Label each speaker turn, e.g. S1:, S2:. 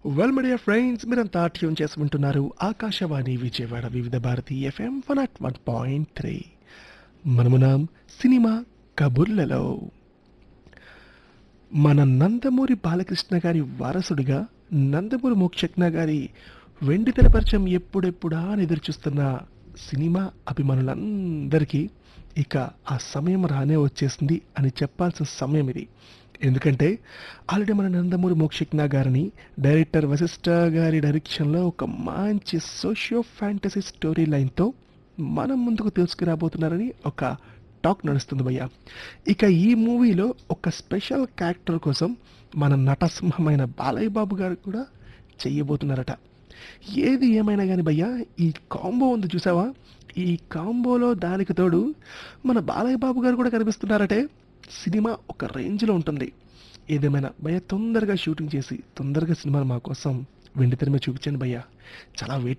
S1: well media friends మీరంతా tune చేసి వింటున్నారు Akashvani Vijayawada Vividh Bharati FM one at one point three మనమునాం సినిమా కబుర్లలో మన నందమూరి బాలకృష్ణ గారి వారసుడిగా నందమూరి మోక్షజ్ఞ గారి వెండి తెరపరిచయం ఎప్పుడెప్పుడా అని ఎదురుచూస్తున్న సినిమా అభిమానులందరికీ ఇక ఆ సమయం రానే వచ్చేసింది అని చెప్పాల్సిన సమయం ఇది ఎందుకంటే ఆల్రెడీ మన నందమూరి మోక్షజ్ఞ గారిని డైరెక్టర్ వశిష్ఠ గారి డైరెక్షన్లో ఒక మంచి సోషియో ఫ్యాంటసీ స్టోరీ లైన్తో మనం ముందుకు తీసుకురాబోతున్నారని ఒక టాక్ నడుస్తుంది భయ్య ఇక ఈ మూవీలో ఒక స్పెషల్ క్యారెక్టర్ కోసం మన నటసింహమైన బాలయ్య బాబు గారు కూడా చెయ్యబోతున్నారట ఏది ఏమైనా కానీ భయ్య ఈ కాంబో ఉంది చూసావా ఈ కాంబోలో దానికి తోడు మన బాలయ్య బాబు గారు కూడా కనిపిస్తున్నారటే సినిమా ఒక రేంజ్లో ఉంటుంది ఏదేమైనా భయ్య తొందరగా షూటింగ్ చేసి తొందరగా సినిమాను మా కోసం వెండి తెర మీద చూపించండి భయ్య చాలా వెయిట్